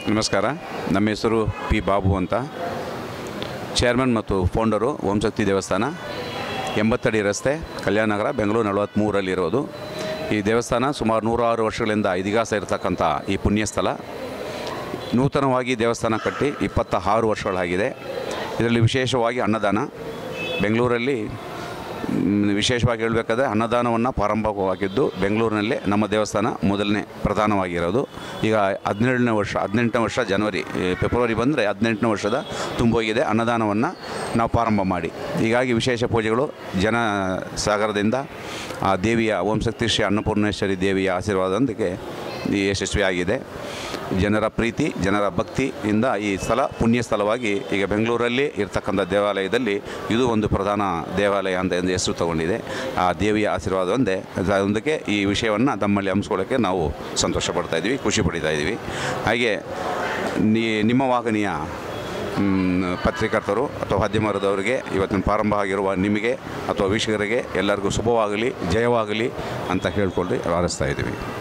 ನಮಸ್ಕಾರ ನಮ್ಮ ಹೆಸರು ಪಿ ಬಾಬು ಅಂತ ಚೇರ್ಮನ್ ಮತ್ತು ಫೌಂಡರು ಓಂಶಕ್ತಿ ದೇವಸ್ಥಾನ ಎಂಬತ್ತಡಿ ರಸ್ತೆ ಕಲ್ಯಾಣ ನಗರ ಬೆಂಗಳೂರು ನಲವತ್ತ್ಮೂರಲ್ಲಿರೋದು ಈ ದೇವಸ್ಥಾನ ಸುಮಾರು ನೂರಾರು ವರ್ಷಗಳಿಂದ ಇತಿಹಾಸ ಇರತಕ್ಕಂಥ ಈ ಪುಣ್ಯಸ್ಥಳ ನೂತನವಾಗಿ ದೇವಸ್ಥಾನ ಕಟ್ಟಿ ಇಪ್ಪತ್ತ ಆರು ವರ್ಷಗಳಾಗಿದೆ ಇದರಲ್ಲಿ ವಿಶೇಷವಾಗಿ ಅನ್ನದಾನ ಬೆಂಗಳೂರಲ್ಲಿ ಮ್, ವಿಶೇಷವಾಗಿ ಹೇಳಬೇಕಾದ್ರೆ ಅನ್ನದಾನವನ್ನು ಪ್ರಾರಂಭವಾಗಿದ್ದು ಬೆಂಗಳೂರಿನಲ್ಲೇ ನಮ್ಮ ದೇವಸ್ಥಾನ ಮೊದಲನೇ ಪ್ರಧಾನವಾಗಿರೋದು ಈಗ ಹದಿನೇಳನೇ ವರ್ಷ ಹದಿನೆಂಟನೇ ವರ್ಷ ಜನವರಿ ಈ ಫೆಬ್ರವರಿ ಬಂದರೆ ಹದಿನೆಂಟನೇ ವರ್ಷದ ತುಂಬೋಗಿದೆ ಅನ್ನದಾನವನ್ನು ನಾವು ಪ್ರಾರಂಭ ಮಾಡಿ ಹೀಗಾಗಿ ವಿಶೇಷ ಪೂಜೆಗಳು ಜನ ಸಾಗರದಿಂದ ಆ ದೇವಿಯ ಓಂ ಶಕ್ತಿ ಶ್ರೀ ಅನ್ನಪೂರ್ಣೇಶ್ವರಿ ದೇವಿಯ ಆಶೀರ್ವಾದದೊಂದಿಗೆ ಈ ಯಶಸ್ವಿಯಾಗಿದೆ ಜನರ ಪ್ರೀತಿ ಜನರ ಭಕ್ತಿಯಿಂದ ಈ ಸ್ಥಳ ಪುಣ್ಯ ಸ್ಥಳವಾಗಿ ಈಗ ಬೆಂಗಳೂರಲ್ಲಿ ಇರ್ತಕ್ಕಂಥ ದೇವಾಲಯದಲ್ಲಿ ಇದು ಒಂದು ಪ್ರಧಾನ ದೇವಾಲಯ ಅಂತ ಎಂದು ಹೆಸರು ತಗೊಂಡಿದೆ ಆ ದೇವಿಯ ಆಶೀರ್ವಾದ ಒಂದೇ ಅದರೊಂದಿಗೆ ಈ ವಿಷಯವನ್ನು ತಮ್ಮಲ್ಲಿ ಹಮ್ಮಿಸ್ಕೊಳ್ಳೋಕ್ಕೆ ನಾವು ಸಂತೋಷ ಪಡ್ತಾ ಇದ್ದೀವಿ ಖುಷಿ ಪಡಿತಾ ಇದ್ದೀವಿ ಹಾಗೆ ನೀ ನಿಮ್ಮ ವಾಹಿನಿಯ ಮ್, ಪತ್ರಿಕರ್ತರು ಅಥವಾ ಮಾಧ್ಯಮದವರಿಗೆ ಇವತ್ತಿನ ಪ್ರಾರಂಭ ಆಗಿರುವ ನಿಮಗೆ ಅಥವಾ ವೀಕ್ಷಕರಿಗೆ ಎಲ್ಲರಿಗೂ ಶುಭವಾಗಲಿ ಜಯವಾಗಲಿ ಅಂತ ಹೇಳ್ಕೊಂಡು ಹಾರೈಸ್ತಾ ಇದ್ದೀವಿ